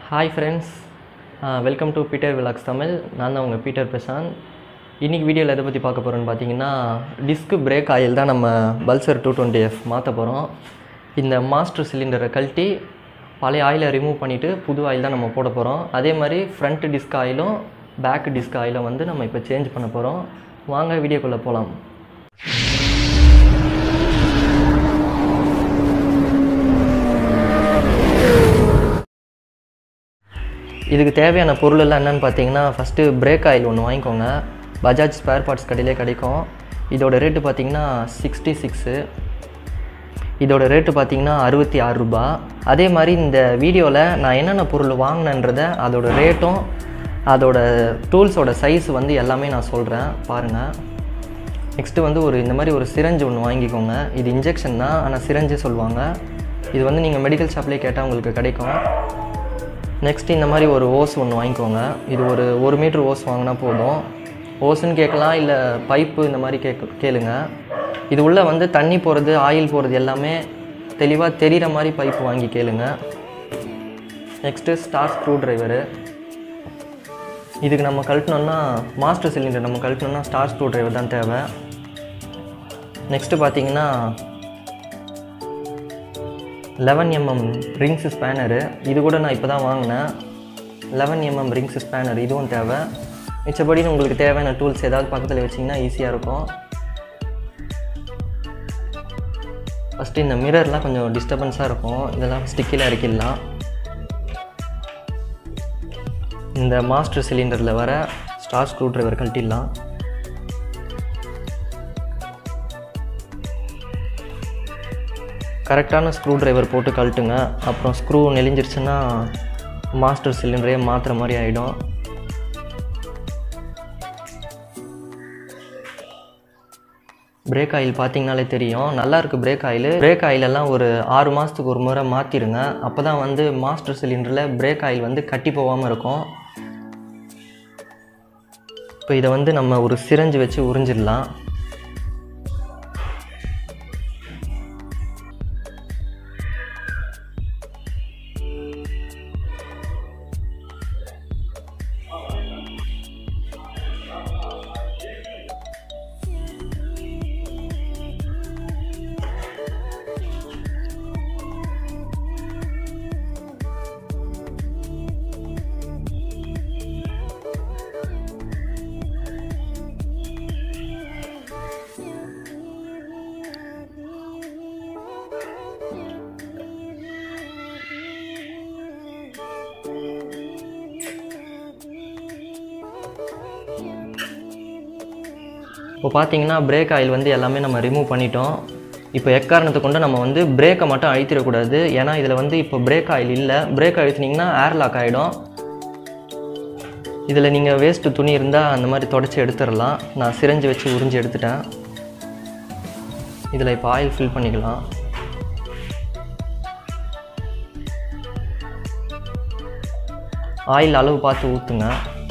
hi friends welcome to Peter vlogs Tamil நான் தான் உங்கள் பீட்டர் பிரசாந்த் இன்றைக்கி வீடியோவில் எதை பற்றி பார்க்க போகிறோன்னு பார்த்தீங்கன்னா டிஸ்க் பிரேக் ஆயில் தான் நம்ம பல்சர் டூ டுவெண்ட்டி எஃப் மாற்ற போகிறோம் இந்த மாஸ்டர் சிலிண்டரை கழட்டி பழைய ஆயிலை ரிமூவ் பண்ணிவிட்டு புது ஆயில் தான் நம்ம போட போகிறோம் அதே மாதிரி ஃப்ரண்ட் டிஸ்க் ஆயிலும் பேக் டிஸ்க் ஆயிலும் வந்து நம்ம இப்போ சேஞ்ச் பண்ண போகிறோம் வாங்க வீடியோக்குள்ளே போகலாம் இதுக்கு தேவையான பொருள் எல்லாம் என்னென்னு பார்த்தீங்கன்னா ஃபஸ்ட்டு பிரேக் ஆயில் ஒன்று வாங்கிக்கோங்க பஜாஜ் ஸ்பேர் பார்ட்ஸ் கடையிலே கிடைக்கும் இதோட ரேட்டு பார்த்தீங்கன்னா சிக்ஸ்டி சிக்ஸு இதோட ரேட்டு பார்த்தீங்கன்னா அறுபத்தி ஆறு ரூபா அதே மாதிரி இந்த வீடியோவில் நான் என்னென்ன பொருள் வாங்கினேன்றதை அதோட ரேட்டும் அதோட டூல்ஸோட சைஸ் வந்து எல்லாமே நான் சொல்கிறேன் பாருங்கள் நெக்ஸ்ட்டு வந்து ஒரு இந்த மாதிரி ஒரு சிரஞ்சு ஒன்று வாங்கிக்கோங்க இது இன்ஜெக்ஷன் தான் ஆனால் சிரஞ்சு சொல்லுவாங்க இது வந்து நீங்கள் மெடிக்கல் ஷாப்லேயே கேட்டால் உங்களுக்கு கிடைக்கும் நெக்ஸ்ட் இந்த மாதிரி ஒரு ஓஸ் ஒன்று வாங்கிக்கோங்க இது ஒரு ஒரு மீட்ரு ஓஸ் வாங்கினா போதும் ஓஸுன்னு கேட்கலாம் இல்லை பைப்பு இந்த மாதிரி கேட்க கேளுங்க இது உள்ளே வந்து தண்ணி போகிறது ஆயில் போகிறது எல்லாமே தெளிவாக தெரிகிற மாதிரி பைப்பு வாங்கி கேளுங்க நெக்ஸ்ட்டு ஸ்டார் ஸ்க்ரூ ட்ரைவரு இதுக்கு நம்ம கழட்டினோம்னா மாஸ்டர் சிலிண்டர் நம்ம கழட்டினோம்னா ஸ்டார் ஸ்க்ரூ ட்ரைவர் தான் தேவை நெக்ஸ்ட்டு பார்த்தீங்கன்னா லெவன் எம்எம் ரிங்ஸ் ஸ்பேனரு இது கூட நான் இப்போ தான் வாங்கினேன் லெவன் எம்எம் ரிங்ஸ் ஸ்பேனர் இதுவும் தேவை மிச்சப்படி உங்களுக்கு தேவையான டூல்ஸ் ஏதாவது பக்கத்தில் வச்சிங்கன்னா ஈஸியாக இருக்கும் ஃபஸ்ட்டு இந்த மிரர்லாம் கொஞ்சம் டிஸ்டர்பன்ஸாக இருக்கும் இதெல்லாம் ஸ்டிக்கில் இறக்கிடலாம் இந்த மாஸ்டர் சிலிண்டரில் வர ஸ்டார் ஸ்க்ரூ ட்ரைவர் கழட்டிடலாம் கரெக்டான ஸ்க்ரூ ட்ரைவர் போட்டு கழட்டுங்க அப்புறம் ஸ்க்ரூ நெளிஞ்சிருச்சுன்னா மாஸ்டர் சிலிண்டரே மாற்றுற மாதிரி ஆகிடும் பிரேக் ஆயில் பார்த்தீங்கனாலே தெரியும் நல்லா இருக்குது பிரேக் ஆயில் பிரேக் ஆயிலெல்லாம் ஒரு ஆறு மாதத்துக்கு ஒரு முறை மாற்றிடுங்க அப்போ தான் வந்து மாஸ்டர் சிலிண்டரில் பிரேக் ஆயில் வந்து கட்டி போகாமல் இருக்கும் இப்போ இதை வந்து நம்ம ஒரு சிரஞ்சு வச்சு உறிஞ்சிடலாம் இப்போ பார்த்தீங்கன்னா பிரேக் ஆயில் வந்து எல்லாமே நம்ம ரிமூவ் பண்ணிட்டோம் இப்போ எக்காரணத்தை கொண்டு நம்ம வந்து பிரேக்கை மட்டும் அழுத்திடக்கூடாது ஏன்னா இதில் வந்து இப்போ பிரேக் ஆயில் இல்லை பிரேக் அழுத்தினீங்கன்னா ஏர் லாக் ஆகிடும் இதில் நீங்கள் வேஸ்ட்டு துணி இருந்தால் அந்த மாதிரி தொடச்சி எடுத்துடலாம் நான் சிரஞ்சு வச்சு உறிஞ்சி எடுத்துட்டேன் இதில் இப்போ ஆயில் ஃபில் பண்ணிக்கலாம் ஆயில் அளவு பார்த்து ஊற்றுங்க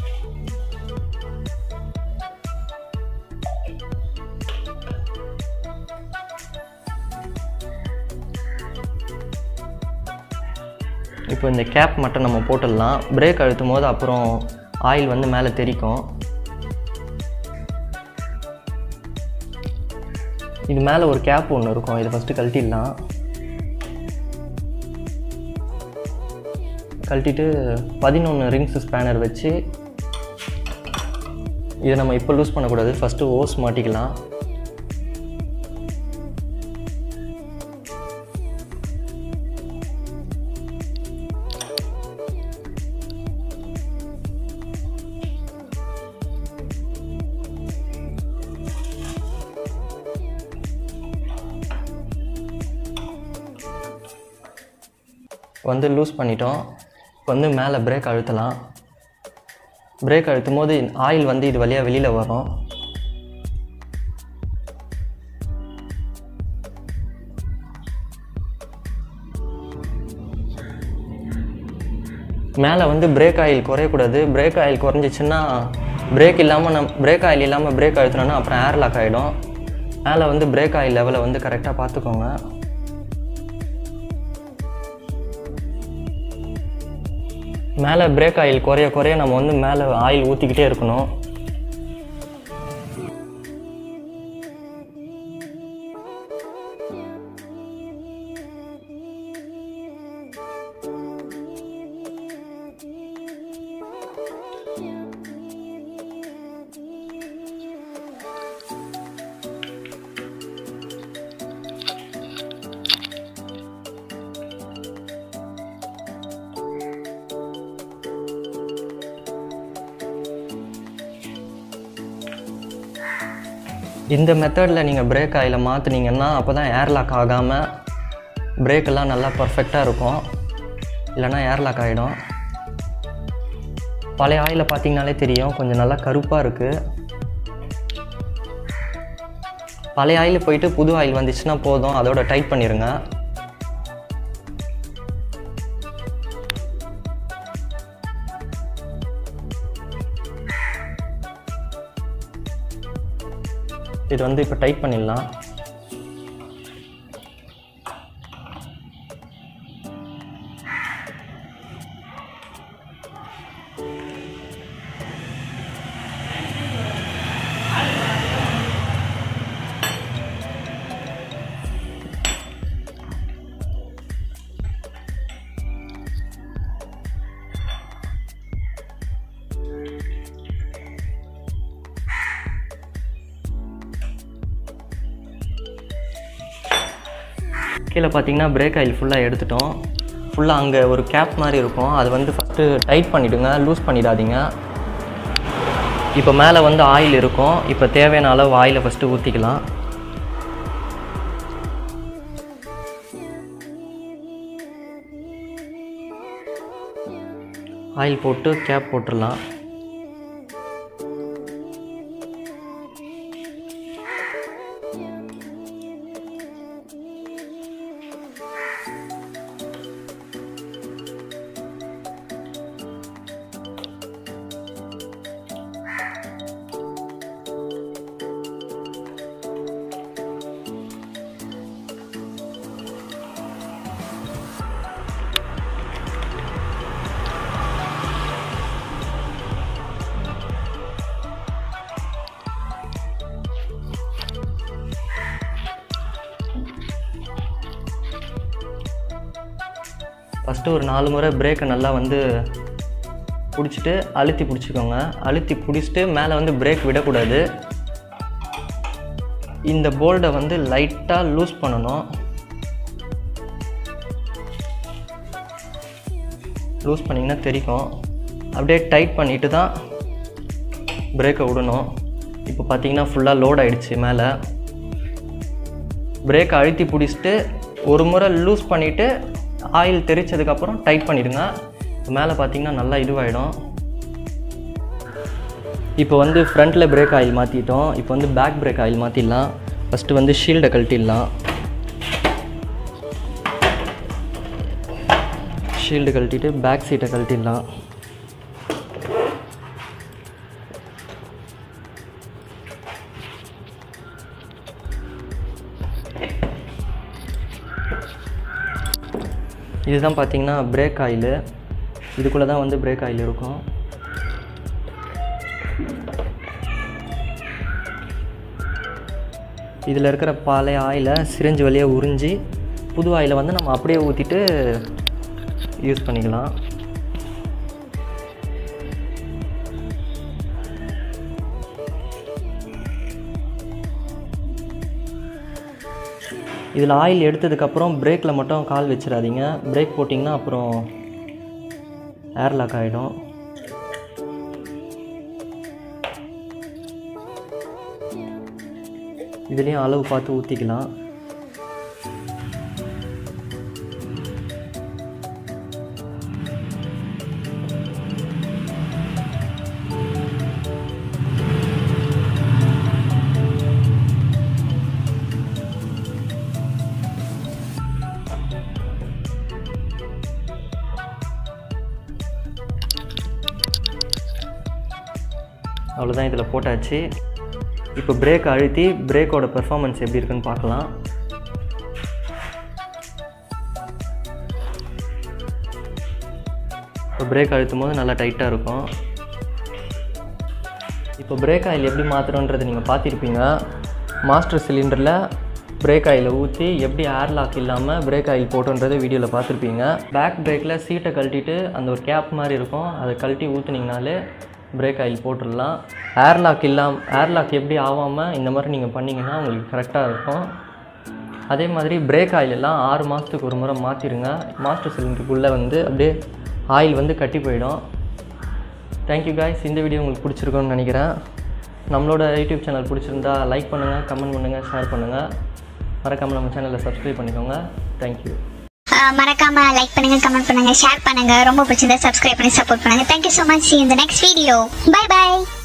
இப்போ இந்த கேப் மட்டும் நம்ம போட்டுடலாம் பிரேக் அழுத்தும் போது அப்புறம் ஆயில் வந்து மேலே தெரிக்கும் இது மேலே ஒரு கேப் ஒன்று இருக்கும் இதை ஃபஸ்ட்டு கழட்டிடலாம் கழட்டிட்டு பதினொன்று ரிங்ஸ் ஸ்பேனர் வச்சு இதை நம்ம இப்போ லூஸ் பண்ணக்கூடாது ஃபஸ்ட்டு ஓஸ் மாட்டிக்கலாம் வந்து லூஸ் பண்ணிட்டோம் இப்போ வந்து மேலே பிரேக் அழுத்தலாம் பிரேக் அழுத்தும் போது ஆயில் வந்து இது வழியாக வெளியில் வரும் மேலே வந்து பிரேக் ஆயில் குறையக்கூடாது பிரேக் ஆயில் குறைஞ்சிச்சின்னா பிரேக் இல்லாமல் நம் பிரேக் ஆயில் இல்லாமல் பிரேக் அழுத்தினோன்னா அப்புறம் ஏர் லாக் ஆகிடும் மேலே வந்து பிரேக் ஆயில் லெவலை வந்து கரெக்டாக பார்த்துக்கோங்க மேலே பிரேக் ஆயில் குறைய குறைய நம்ம வந்து மேலே ஆயில் ஊற்றிக்கிட்டே இருக்கணும் இந்த மெத்தடில் நீங்கள் பிரேக் ஆயிலை மாற்றுனீங்கன்னா அப்போ தான் ஏர்லாக் ஆகாமல் பிரேக்கெல்லாம் நல்லா பர்ஃபெக்டாக இருக்கும் இல்லைன்னா ஏர்லாக் ஆகிடும் பழைய ஆயிலை பார்த்தீங்கனாலே தெரியும் கொஞ்சம் நல்லா கருப்பாக இருக்குது பழைய ஆயில் போயிட்டு புது ஆயில் வந்துச்சுன்னா போதும் அதோட டைட் பண்ணிடுங்க இது வந்து இப்போ டைட் பண்ணிடலாம் கீழே பார்த்தீங்கன்னா பிரேக் ஆயில் ஃபுல்லாக எடுத்துட்டோம் ஃபுல்லாக அங்கே ஒரு கேப் மாதிரி இருக்கும் அது வந்து ஃபஸ்ட்டு டைட் பண்ணிவிடுங்க லூஸ் பண்ணிடாதீங்க இப்போ மேலே வந்து ஆயில் இருக்கும் இப்போ தேவையான அளவு ஆயிலை ஃபஸ்ட்டு ஊற்றிக்கலாம் ஆயில் போட்டு கேப் போட்டுடலாம் ஃபஸ்ட்டு ஒரு நாலு முறை பிரேக்கை நல்லா வந்து பிடிச்சிட்டு அழுத்தி பிடிச்சிக்கோங்க அழுத்தி பிடிச்சிட்டு மேலே வந்து பிரேக் விடக்கூடாது இந்த போல்டை வந்து லைட்டாக லூஸ் பண்ணணும் லூஸ் பண்ணிங்கன்னா தெரிக்கும் அப்படியே டைட் பண்ணிட்டு தான் பிரேக்கை விடணும் இப்போ பார்த்தீங்கன்னா ஃபுல்லாக லோட் ஆயிடுச்சு மேலே பிரேக்கை அழுத்தி பிடிச்சிட்டு ஒரு முறை லூஸ் பண்ணிவிட்டு ஆயில் தெரிச்சதுக்கப்புறம் டைட் பண்ணிவிடுங்க மேலே பார்த்தீங்கன்னா நல்லா இதுவாகிடும் இப்போ வந்து ஃப்ரண்ட்டில் பிரேக் ஆயில் மாற்றிட்டோம் இப்போ வந்து பேக் பிரேக் ஆயில் மாற்றிடலாம் ஃபஸ்ட்டு வந்து ஷீல்டை கழட்டிடலாம் ஷீல்டு கழட்டிட்டு பேக் சீட்டை கழட்டிடலாம் இதுதான் பார்த்தீங்கன்னா பிரேக் ஆயிலு இதுக்குள்ளே தான் வந்து பிரேக் ஆயில் இருக்கும் இதில் இருக்கிற பழைய ஆயிலை சிரிஞ்சு வழியாக உறிஞ்சி புது ஆயிலை வந்து நம்ம அப்படியே ஊற்றிட்டு யூஸ் பண்ணிக்கலாம் இதில் ஆயில் எடுத்ததுக்கப்புறம் பிரேக்கில் மட்டும் கால் வச்சிடாதீங்க பிரேக் போட்டிங்கன்னா அப்புறம் ஏர்லாக் ஆகிடும் இதுலேயும் அளவு பார்த்து ஊற்றிக்கலாம் அவ்வளோதான் இதில் போட்டாச்சு இப்போ பிரேக் அழுத்தி பிரேக்கோட பெர்ஃபார்மன்ஸ் எப்படி இருக்குன்னு பார்க்கலாம் இப்போ பிரேக் அழுத்தும் போது நல்லா டைட்டாக இருக்கும் இப்போ பிரேக் ஆயில் எப்படி மாற்றுறோன்றது நீங்கள் பார்த்துருப்பீங்க மாஸ்டர் சிலிண்டரில் பிரேக் ஆயிலை ஊற்றி எப்படி ஏர் லாக் இல்லாமல் பிரேக் ஆயில் போட்டோன்றதை வீடியோவில் பார்த்துருப்பீங்க பேக் பிரேக்கில் சீட்டை கழட்டிட்டு அந்த ஒரு கேப் மாதிரி இருக்கும் அதை கழட்டி ஊற்றுனீங்கனாலே பிரேக் ஆயில் போட்டுடலாம் ஏர் லாக் இல்லாமல் ஏர் லாக் எப்படி ஆகாமல் இந்த மாதிரி நீங்கள் பண்ணிங்கன்னா உங்களுக்கு கரெக்டாக இருக்கும் அதே மாதிரி பிரேக் ஆயில் எல்லாம் ஆறு மாதத்துக்கு ஒரு முறை மாற்றிடுங்க மாஸ்டர் சிலிண்டருக்குள்ளே வந்து அப்படியே ஆயில் வந்து கட்டி போயிடும் தேங்க்யூ காய்ஸ் இந்த வீடியோ உங்களுக்கு பிடிச்சிருக்கும்னு நினைக்கிறேன் நம்மளோட யூடியூப் சேனல் பிடிச்சிருந்தா லைக் பண்ணுங்கள் கமெண்ட் பண்ணுங்கள் ஷேர் பண்ணுங்கள் மறக்காமல் நம்ம சேனலை சப்ஸ்கிரைப் பண்ணிக்கோங்க தேங்க்யூ அஹ் மறக்காம லைக் பண்ணுங்க கமெண்ட் பண்ணுங்க ஷேர் பண்ணுங்க ரொம்ப பிடிச்சிருந்தா சப்ஸ்கிரைப் பண்ணி சப்போர்ட் பண்ணுங்க தேங்க்யூ ஸோ மச் இந்த நெக்ஸ்ட் வீடியோ பை பை